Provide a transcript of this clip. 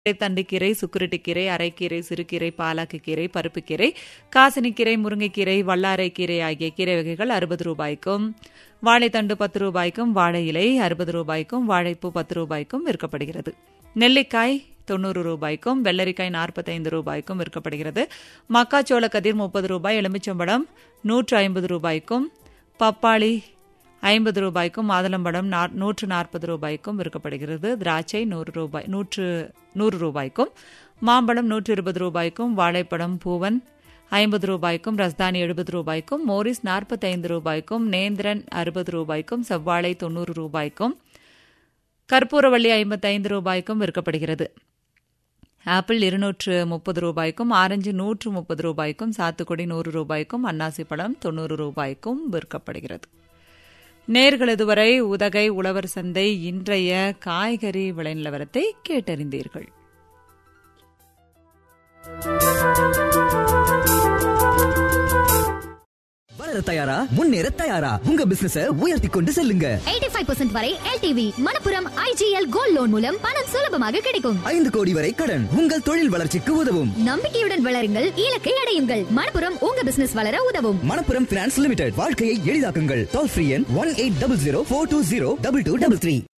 தண்டுக்கீரை சுக்குருட்டுக்கீரை அரைக்கீரை சிறுகீரை பாலாக்குக்கீரை பருப்புக்கீரை காசினிக்கீரை முருங்கைக்கீரை வல்லாரைக்கீரை ஆகிய கீரை வகைகள் அறுபது ரூபாய்க்கும் வாழைத்தண்டு பத்து ரூபாய்க்கும் வாழை இலை அறுபது ரூபாய்க்கும் வாழைப்பூ பத்து ரூபாய்க்கும் விற்கப்படுகிறது நெல்லிக்காய் தொண்ணூறு ரூபாய்க்கும் வெள்ளரிக்காய் நாற்பத்தைந்து ரூபாய்க்கும் விற்கப்படுகிறது மக்காச்சோள கதிர் முப்பது ரூபாய் எலுமிச்சம்பழம் நூற்று ஐம்பது ரூபாய்க்கும் பப்பாளி ஐம்பது ரூபாய்க்கும் மாதுளம்பழம் நா- நூற்று நாற்பது ரூபாய்க்கும் விற்கப்படுகிறது திராட்சை நூறு ரூபாய் நூற்று நூறு ரூபாய்க்கும் மாம்பழம் நூற்று இருபது ரூபாய்க்கும் வாழைப்பழம் பூவன் ஐம்பது ரூபாய்க்கும் ரஸ்தானி எழுபது ரூபாய்க்கும் மோரிஸ் நாற்பத்தைந்து ரூபாய்க்கும் நேந்திரன் அறுபது ரூபாய்க்கும் செவ்வாழை தொண்ணூறு ரூபாய்க்கும் கற்பூரவள்ளி ஐம்பத்தைந்து ரூபாய்க்கும் விற்கப்படுகிறது ஆப்பிள் இருநூற்று முப்பது ரூபாய்க்கும் ஆரஞ்சு நூற்று முப்பது ரூபாய்க்கும் சாத்துக்குடி நூறு ரூபாய்க்கும் அன்னாசி பழம் தொண்ணூறு ரூபாய்க்கும் விற்கப்படுகிறது நேர்கள் இதுவரை உதகை உழவர் சந்தை இன்றைய காய்கறி விலை நிலவரத்தை கேட்டறிந்தீர்கள் வளர தயாரா முன்னேற தயாரா உங்க பிசினஸ உயர்த்தி கொண்டு செல்லுங்க 85% வரை LTV Manappuram IGL gold loan மூலம் பணம் சுலபமாக கிடைக்கும் ஐந்து கோடி வரை கடன் உங்கள் தொழில் வளர்ச்சிக்கு உதவும் நம்பிக்கையுடன் வளருங்கள் இலக்கை அடையுங்கள் மணப்புரம் உங்க பிசினஸ் வளர உதவும் மணப்புரம் பினான்ஸ் லிமிடெட் வாழ்க்கையை எளிதாக்குங்கள் டோல் ஃப்ரீ எண் one eight double zero four two zero double two double three